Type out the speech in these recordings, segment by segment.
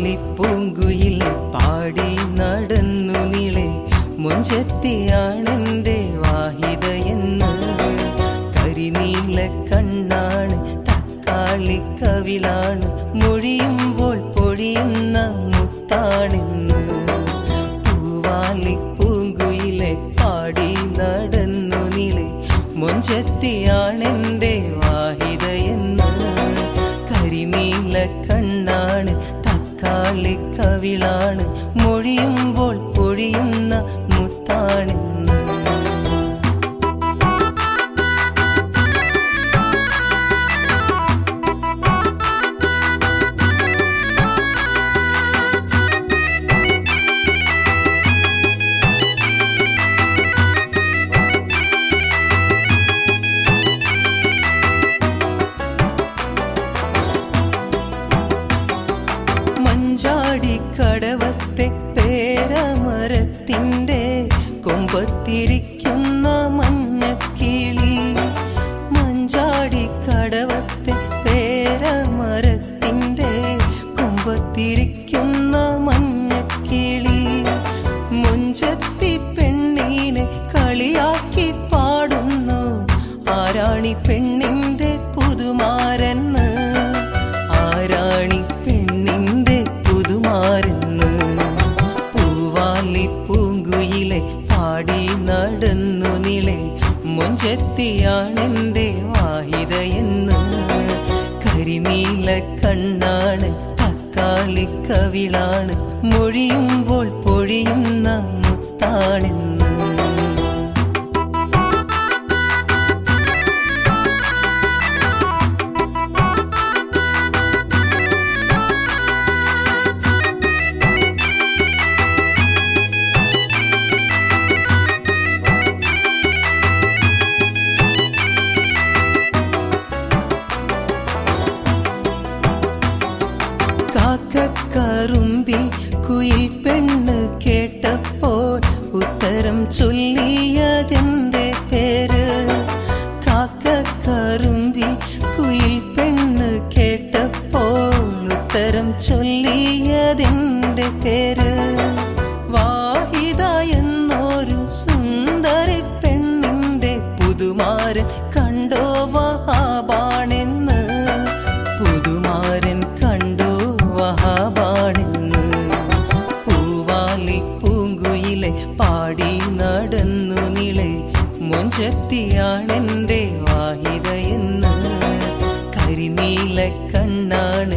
പൂവാലിപ്പൂങ്കുയിൽ പാടി നടന്നു നിളെ മുഞ്ചത്തിയാണെന്റെ വാഹിതയെന്ന് കരിനീല കണ്ണാണ് തക്കാളി കവിളാണ് മൊഴിയുമ്പോൾ പൊഴിയുന്ന മുത്താണെന്ന് പൂവാലിപ്പൂങ്കുയിലെ പാടി നടന്നു നിളെ മുഞ്ചത്തിയാണെന്റെ വാഹിതയെന്ന് കരിനീല കണ്ണാണ് തക്കാളി കവിളാണ് മൊഴിയുമ്പോൾ പൊഴിയുന്ന മുത്താണെന്ന് മഞ്ചാടി കടവത്തെ പേരമരത്തിന്റെ കൊമ്പത്തിരിക്കുന്ന മഞ്ഞക്കിളി മഞ്ചാടി കടവത്തെ പേരമരത്തിന്റെ കൊമ്പത്തിരിക്കുന്ന മഞ്ഞക്കിളി മുഞ്ചത്തി പെണ്ണിനെ കളിയാക്കി പാടുന്നു ആരാണി പെണ്ണിന്റെ പുതുമാരെന്ന് ആരാണി പെണ്ണിന്റെ പുതുമാരെന്ന് പൂവാലി പൂങ്കുയിലെ പാടി നടന്നു നിളെ മുഞ്ചത്തിയാണെന്റെ വാഹിതയെന്ന് കരിനീല കണ്ണാണ് തക്കാളി കവിളാണ് മൊഴിയുമ്പോൾ പൊഴിയുന്ന മുത്താണെന്ന് കാക്കക്കറുമ്പി കുയിൽ പെണ്ണ് കേട്ടപ്പോൾ ഉത്തരം ചൊല്ലിയതെന്റെ പേര് കാക്കക്കറുമ്പി കുയിൽ പെണ്ണ് കേട്ടപ്പോൾ ഉത്തരം ചൊല്ലിയതെന്റെ പേര് വാഹിത എന്നൊരു സുന്ദരി പെണ്ണിന്റെ പുതുമാരൻ കണ്ടോ വഹാബാണെന്ന് പുതുമാരൻ കണ്ടോ വഹാബാണെന്ന് പൂവാലി പൂങ്കുയിലെ പാടി നടന്നു നിളെ മുഞ്ചത്തിയാണെന്റെ വാഹിതയെന്ന് കരിനീല കണ്ണാണ്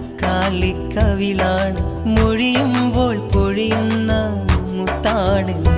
തക്കാളി കവിളാണ് മൊഴിയുമ്പോൾ പൊഴിയുന്ന മുത്താണെന്ന്